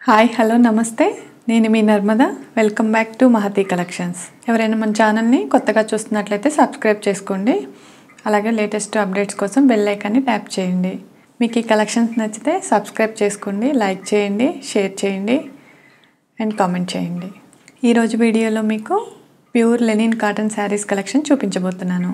hi hello namaste నేను మీ Narmada welcome back to Mahathi collections ఎవరైనా మన ఛానల్ని కొత్తగా చూస్తున్నట్లయితే సబ్స్క్రైబ్ చేసుకోండి అలాగే లేటెస్ట్ అప్డేట్స్ కోసం బెల్ ఐకాన్ని ట్యాప్ చేయండి మీకు ఈ కలెక్షన్స్ నచ్చితే సబ్స్క్రైబ్ చేసుకోండి లైక్ చేయండి షేర్ చేయండి అండ్ కామెంట్ చేయండి ఈరోజు వీడియోలో మీకు pure linen cotton saris collection చూపించబోతున్నాను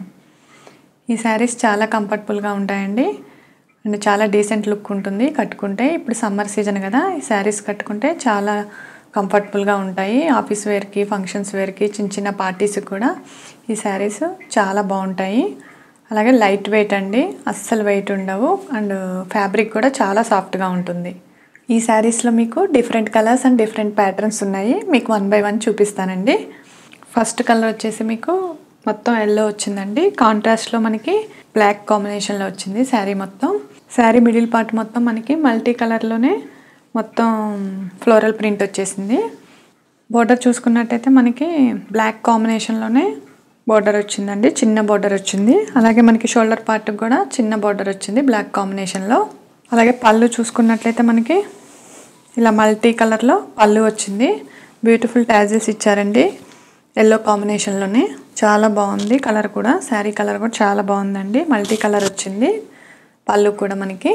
ఈ శారీస్ చాలా కంఫర్టబుల్గా ఉంటాయండి అండ్ చాలా డీసెంట్ లుక్ ఉంటుంది కట్టుకుంటే ఇప్పుడు సమ్మర్ సీజన్ కదా ఈ శారీస్ కట్టుకుంటే చాలా కంఫర్టబుల్గా ఉంటాయి ఆఫీస్ వేర్కి ఫంక్షన్స్ వేర్కి చిన్న చిన్న పార్టీస్కి కూడా ఈ శారీస్ చాలా బాగుంటాయి అలాగే లైట్ వెయిట్ అండి అస్సలు వెయిట్ ఉండవు అండ్ ఫ్యాబ్రిక్ కూడా చాలా సాఫ్ట్గా ఉంటుంది ఈ శారీస్లో మీకు different colours and different patterns ఉన్నాయి మీకు వన్ బై వన్ చూపిస్తానండి ఫస్ట్ కలర్ వచ్చేసి మీకు మొత్తం ఎల్లో వచ్చిందండి కాంట్రాస్ట్లో మనకి బ్లాక్ కాంబినేషన్లో వచ్చింది శారీ మొత్తం శారీ మిడిల్ పార్ట్ మొత్తం మనకి మల్టీ కలర్లోనే మొత్తం ఫ్లోరల్ ప్రింట్ వచ్చేసింది బోర్డర్ చూసుకున్నట్టయితే మనకి బ్లాక్ కాంబినేషన్లోనే బోర్డర్ వచ్చిందండి చిన్న బోర్డర్ వచ్చింది అలాగే మనకి షోల్డర్ పార్ట్కి కూడా చిన్న బోర్డర్ వచ్చింది బ్లాక్ కాంబినేషన్లో అలాగే పళ్ళు చూసుకున్నట్లయితే మనకి ఇలా మల్టీ కలర్లో పళ్ళు వచ్చింది బ్యూటిఫుల్ ట్యాజెస్ ఇచ్చారండి ఎల్లో కాంబినేషన్లోనే చాలా బాగుంది కలర్ కూడా శారీ కలర్ కూడా చాలా బాగుందండి మల్టీ కలర్ వచ్చింది పళ్ళు కూడా మనకి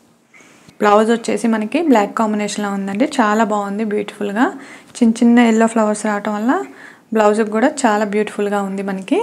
బ్లౌజ్ వచ్చేసి మనకి బ్లాక్ కాంబినేషన్లో ఉందండి చాలా బాగుంది బ్యూటిఫుల్గా చిన్న చిన్న ఎల్లో ఫ్లవర్స్ రావటం వల్ల బ్లౌజ్కి కూడా చాలా బ్యూటిఫుల్గా ఉంది మనకి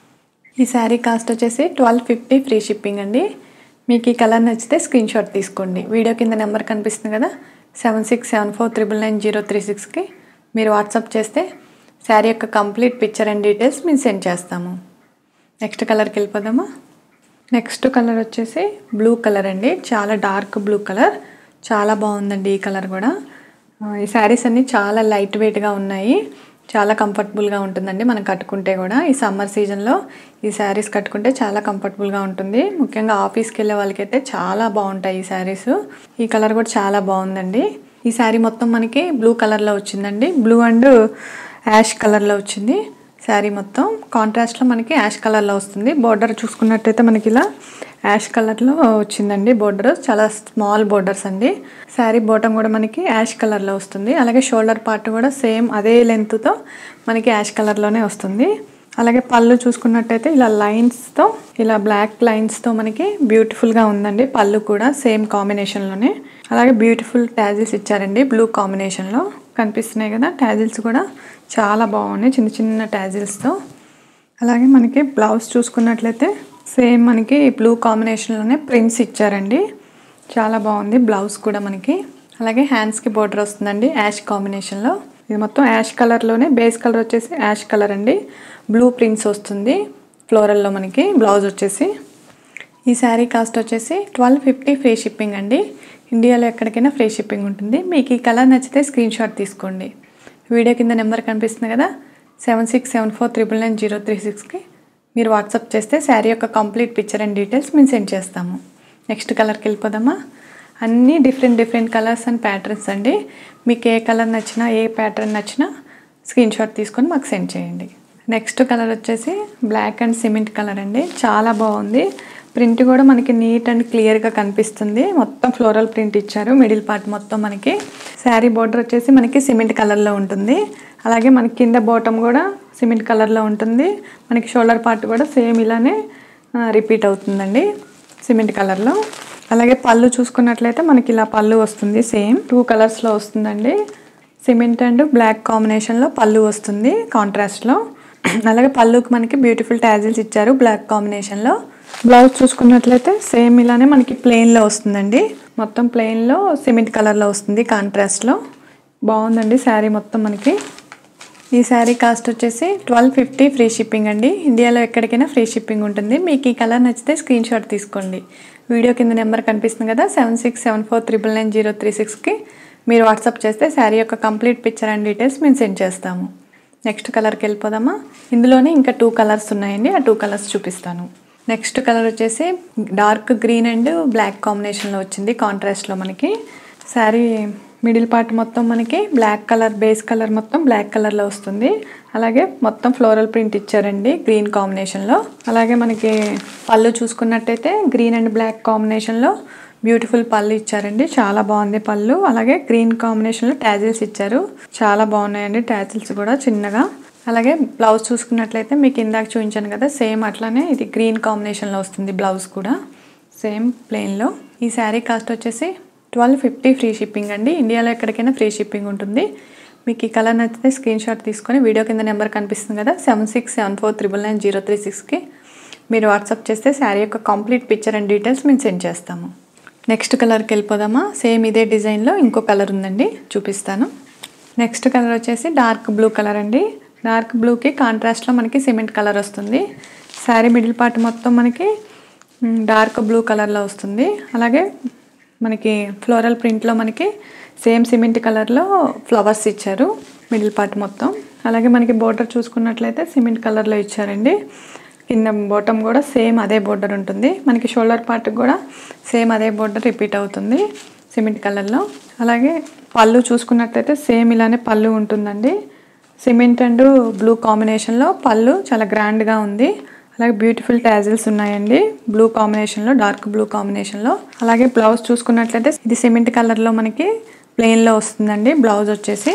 ఈ శారీ కాస్ట్ వచ్చేసి ట్వెల్వ్ ఫిఫ్టీ ఫ్రీ షిప్పింగ్ అండి మీకు ఈ కలర్ నచ్చితే స్క్రీన్ షాట్ తీసుకోండి వీడియో కింద నెంబర్ కనిపిస్తుంది కదా seven six seven four triple nine zero three సిక్స్కి మీరు వాట్సాప్ చేస్తే శారీ యొక్క కంప్లీట్ పిక్చర్ అండ్ డీటెయిల్స్ మేము సెండ్ చేస్తాము నెక్స్ట్ కలర్కి వెళ్ళిపోదామా నెక్స్ట్ కలర్ వచ్చేసి బ్లూ కలర్ అండి చాలా డార్క్ బ్లూ కలర్ చాలా బాగుందండి ఈ కలర్ కూడా ఆ, ఈ శారీస్ అన్నీ చాలా లైట్ వెయిట్గా ఉన్నాయి చాలా కంఫర్టబుల్గా ఉంటుందండి మనం కట్టుకుంటే కూడా ఈ సమ్మర్ సీజన్లో ఈ శారీస్ కట్టుకుంటే చాలా కంఫర్టబుల్గా ఉంటుంది ముఖ్యంగా ఆఫీస్కి వెళ్ళే వాళ్ళకైతే చాలా బాగుంటాయి ఈ శారీస్ ఈ కలర్ కూడా చాలా బాగుందండి ఈ శారీ మొత్తం మనకి బ్లూ కలర్లో వచ్చిందండి బ్లూ అండ్ యాష్ కలర్లో వచ్చింది శారీ మొత్తం కాంట్రాస్ట్లో మనకి యాష్ కలర్లో వస్తుంది బోర్డర్ చూసుకున్నట్టయితే మనకి ఇలా యాష్ కలర్లో వచ్చిందండి బోర్డర్ చాలా స్మాల్ బోర్డర్స్ అండి శారీ బోటం కూడా మనకి యాష్ కలర్లో వస్తుంది అలాగే షోల్డర్ పార్ట్ కూడా సేమ్ అదే లెంత్తో మనకి యాష్ కలర్లోనే వస్తుంది అలాగే పళ్ళు చూసుకున్నట్టయితే ఇలా లైన్స్తో ఇలా బ్లాక్ లైన్స్తో మనకి బ్యూటిఫుల్గా ఉందండి పళ్ళు కూడా సేమ్ కాంబినేషన్లోనే అలాగే బ్యూటిఫుల్ ట్యాజిల్స్ ఇచ్చారండి బ్లూ కాంబినేషన్లో కనిపిస్తున్నాయి కదా ట్యాజిల్స్ కూడా చాలా బాగున్నాయి చిన్న చిన్న ట్యాజిల్స్తో అలాగే మనకి బ్లౌజ్ చూసుకున్నట్లయితే సేమ్ మనకి బ్లూ కాంబినేషన్లోనే ప్రింట్స్ ఇచ్చారండి చాలా బాగుంది బ్లౌజ్ కూడా మనకి అలాగే హ్యాండ్స్కి బోర్డర్ వస్తుందండి యాష్ కాంబినేషన్లో ఇది మొత్తం యాష్ కలర్లోనే బేస్ కలర్ వచ్చేసి యాష్ కలర్ అండి బ్లూ ప్రింట్స్ వస్తుంది ఫ్లోరల్లో మనకి బ్లౌజ్ వచ్చేసి ఈ శారీ కాస్ట్ వచ్చేసి ట్వెల్వ్ ఫిఫ్టీ ఫ్రీ షిప్పింగ్ అండి ఇండియాలో ఎక్కడికైనా ఫ్రీ షిప్పింగ్ ఉంటుంది మీకు ఈ కలర్ నచ్చితే స్క్రీన్ షాట్ తీసుకోండి వీడియో కింద నెంబర్ కనిపిస్తుంది కదా seven six seven four triple nine zero three సిక్స్కి మీరు వాట్సాప్ చేస్తే శారీ యొక్క కంప్లీట్ పిక్చర్ అండ్ డీటెయిల్స్ మేము సెండ్ చేస్తాము నెక్స్ట్ కలర్కి వెళ్ళిపోదామా అన్నీ different different colours and patterns అండి మీకు ఏ కలర్ నచ్చినా ఏ ప్యాటర్న్ నచ్చినా స్క్రీన్ షాట్ తీసుకొని మాకు సెండ్ చేయండి నెక్స్ట్ కలర్ వచ్చేసి బ్లాక్ అండ్ సిమెంట్ కలర్ అండి చాలా బాగుంది ప్రింట్ కూడా మనకి నీట్ అండ్ క్లియర్గా కనిపిస్తుంది మొత్తం ఫ్లోరల్ ప్రింట్ ఇచ్చారు మిడిల్ పార్ట్ మొత్తం మనకి శారీ బోర్డర్ వచ్చేసి మనకి సిమెంట్ కలర్లో ఉంటుంది అలాగే మనకి కింద బాటమ్ కూడా సిమెంట్ కలర్లో ఉంటుంది మనకి షోల్డర్ పార్ట్ కూడా సేమ్ ఇలానే రిపీట్ అవుతుందండి సిమెంట్ కలర్లో అలాగే పళ్ళు చూసుకున్నట్లయితే మనకి ఇలా పళ్ళు వస్తుంది సేమ్ టూ కలర్స్లో వస్తుందండి సిమెంట్ అండ్ బ్లాక్ కాంబినేషన్లో పళ్ళు వస్తుంది కాంట్రాస్ట్లో అలాగే పళ్ళుకి మనకి బ్యూటిఫుల్ ట్యాజిల్స్ ఇచ్చారు బ్లాక్ కాంబినేషన్లో బ్లౌజ్ చూసుకున్నట్లయితే సేమ్ ఇలానే మనకి ప్లెయిన్లో వస్తుందండి మొత్తం ప్లెయిన్లో సిమెంట్ కలర్లో వస్తుంది కాంట్రాస్ట్లో బాగుందండి శారీ మొత్తం మనకి ఈ శారీ కాస్ట్ వచ్చేసి ట్వెల్వ్ ఫిఫ్టీ ఫ్రీ షిప్పింగ్ అండి ఇండియాలో ఎక్కడికైనా ఫ్రీ షిప్పింగ్ ఉంటుంది మీకు ఈ కలర్ నచ్చితే స్క్రీన్ షాట్ తీసుకోండి వీడియో కింద నెంబర్ కనిపిస్తుంది కదా seven six seven four triple nine zero three సిక్స్కి మీరు వాట్సాప్ చేస్తే శారీ యొక్క కంప్లీట్ పిక్చర్ అండ్ డీటెయిల్స్ మేము సెండ్ చేస్తాము నెక్స్ట్ కలర్కి వెళ్ళిపోదామా ఇందులోనే ఇంకా టూ కలర్స్ ఉన్నాయండి ఆ టూ కలర్స్ చూపిస్తాను నెక్స్ట్ కలర్ వచ్చేసి డార్క్ గ్రీన్ అండ్ బ్లాక్ కాంబినేషన్లో వచ్చింది కాంట్రాస్ట్లో మనకి శారీ మిడిల్ పార్ట్ మొత్తం మనకి బ్లాక్ కలర్ బేస్ కలర్ మొత్తం బ్లాక్ కలర్లో వస్తుంది అలాగే మొత్తం ఫ్లోరల్ ప్రింట్ ఇచ్చారండి గ్రీన్ కాంబినేషన్లో అలాగే మనకి పళ్ళు చూసుకున్నట్టయితే గ్రీన్ అండ్ బ్లాక్ కాంబినేషన్లో బ్యూటిఫుల్ పళ్ళు ఇచ్చారండి చాలా బాగుంది పళ్ళు అలాగే గ్రీన్ కాంబినేషన్లో ట్యాజిల్స్ ఇచ్చారు చాలా బాగున్నాయండి ట్యాజిల్స్ కూడా చిన్నగా అలాగే బ్లౌజ్ చూసుకున్నట్లయితే మీకు ఇందాక చూపించాను కదా సేమ్ అట్లానే ఇది గ్రీన్ కాంబినేషన్లో వస్తుంది బ్లౌజ్ కూడా సేమ్ ప్లెయిన్లో ఈ శారీ కాస్ట్ వచ్చేసి ట్వెల్వ్ ఫిఫ్టీ ఫ్రీ షిప్పింగ్ అండి ఇండియాలో ఎక్కడికైనా ఫ్రీ షిప్పింగ్ ఉంటుంది మీకు ఈ కలర్ నచ్చితే స్క్రీన్ షాట్ తీసుకొని వీడియో కింద నెంబర్ కనిపిస్తుంది కదా seven six seven four triple nine zero three సిక్స్కి మీరు వాట్సాప్ చేస్తే శారీ యొక్క కంప్లీట్ పిక్చర్ అండ్ డీటెయిల్స్ మేము సెండ్ చేస్తాము నెక్స్ట్ కలర్కి వెళ్ళిపోదామా సేమ్ ఇదే డిజైన్లో ఇంకో కలర్ ఉందండి చూపిస్తాను నెక్స్ట్ కలర్ వచ్చేసి డార్క్ బ్లూ కలర్ అండి డార్క్ బ్లూకి కాంట్రాస్ట్లో మనకి సిమెంట్ కలర్ వస్తుంది శారీ మిడిల్ పార్ట్ మొత్తం మనకి మ్, డార్క్ బ్లూ కలర్లో వస్తుంది అలాగే మనకి ఫ్లోరల్ ప్రింట్లో మనకి సేమ్ సిమెంట్ కలర్లో ఫ్లవర్స్ ఇచ్చారు మిడిల్ పార్ట్ మొత్తం అలాగే మనకి బోర్డర్ చూసుకున్నట్లయితే సిమెంట్ కలర్లో ఇచ్చారండి కింద బాటమ్ కూడా సేమ్ అదే బోర్డర్ ఉంటుంది మనకి షోల్డర్ పార్ట్ కూడా సేమ్ అదే బోర్డర్ రిపీట్ అవుతుంది సిమెంట్ కలర్లో అలాగే పళ్ళు చూసుకున్నట్లయితే సేమ్ ఇలానే పళ్ళు ఉంటుందండి సిమెంట్ అండ్ బ్లూ కాంబినేషన్లో పళ్ళు చాలా గ్రాండ్గా ఉంది అలాగే బ్యూటిఫుల్ ట్యాజిల్స్ ఉన్నాయండి బ్లూ కాంబినేషన్లో డార్క్ బ్లూ కాంబినేషన్లో అలాగే బ్లౌజ్ చూసుకున్నట్లయితే ఇది సిమెంట్ కలర్లో మనకి ప్లెయిన్లో వస్తుందండి బ్లౌజ్ వచ్చేసి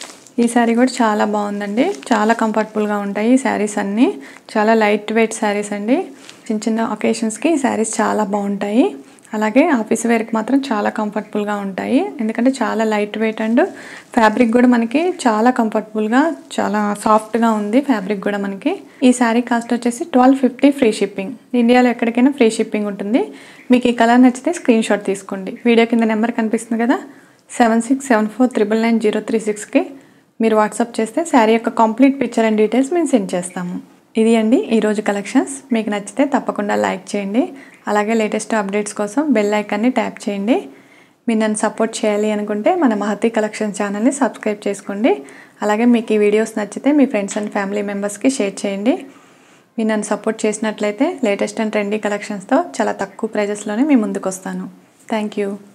ఈ శారీ కూడా చాలా బాగుందండి చాలా కంఫర్టబుల్గా ఉంటాయి ఈ శారీస్ అన్నీ చాలా లైట్ వెయిట్ శారీస్ అండి చిన్న చిన్న ఒకేషన్స్కి ఈ శారీస్ చాలా బాగుంటాయి అలాగే ఆఫీస్ వేర్కి మాత్రం చాలా కంఫర్టబుల్గా ఉంటాయి ఎందుకంటే చాలా లైట్ వెయిట్ అండ్ ఫ్యాబ్రిక్ కూడా మనకి చాలా కంఫర్టబుల్గా చాలా సాఫ్ట్గా ఉంది ఫ్యాబ్రిక్ కూడా మనకి ఈ శారీ కాస్ట్ వచ్చేసి ట్వెల్వ్ ఫిఫ్టీ ఫ్రీ షిప్పింగ్ ఇండియాలో ఎక్కడికైనా ఫ్రీ షిప్పింగ్ ఉంటుంది మీకు ఈ కలర్ నచ్చితే స్క్రీన్ షాట్ తీసుకోండి వీడియో కింద నెంబర్ కనిపిస్తుంది కదా seven six seven four triple nine zero three సిక్స్కి మీరు వాట్సాప్ చేస్తే శారీ యొక్క కంప్లీట్ పిక్చర్ అండ్ డీటెయిల్స్ మేము సెండ్ చేస్తాము ఇది అండి ఈరోజు కలెక్షన్స్ మీకు నచ్చితే తప్పకుండా లైక్ చేయండి అలాగే లేటెస్ట్ అప్డేట్స్ కోసం బెల్ ఐకాన్ని ట్యాప్ చేయండి మీరు నన్ను సపోర్ట్ చేయాలి అనుకుంటే మన మహతి కలెక్షన్ ఛానల్ని సబ్స్క్రైబ్ చేసుకోండి అలాగే మీకు ఈ వీడియోస్ నచ్చితే మీ ఫ్రెండ్స్ అండ్ ఫ్యామిలీ మెంబర్స్కి షేర్ చేయండి మీరు నన్ను సపోర్ట్ చేసినట్లయితే లేటెస్ట్ అండ్ ట్రెండీ కలెక్షన్స్తో చాలా తక్కువ ప్రైజెస్లోనే మీ ముందుకు వస్తాను థ్యాంక్ యూ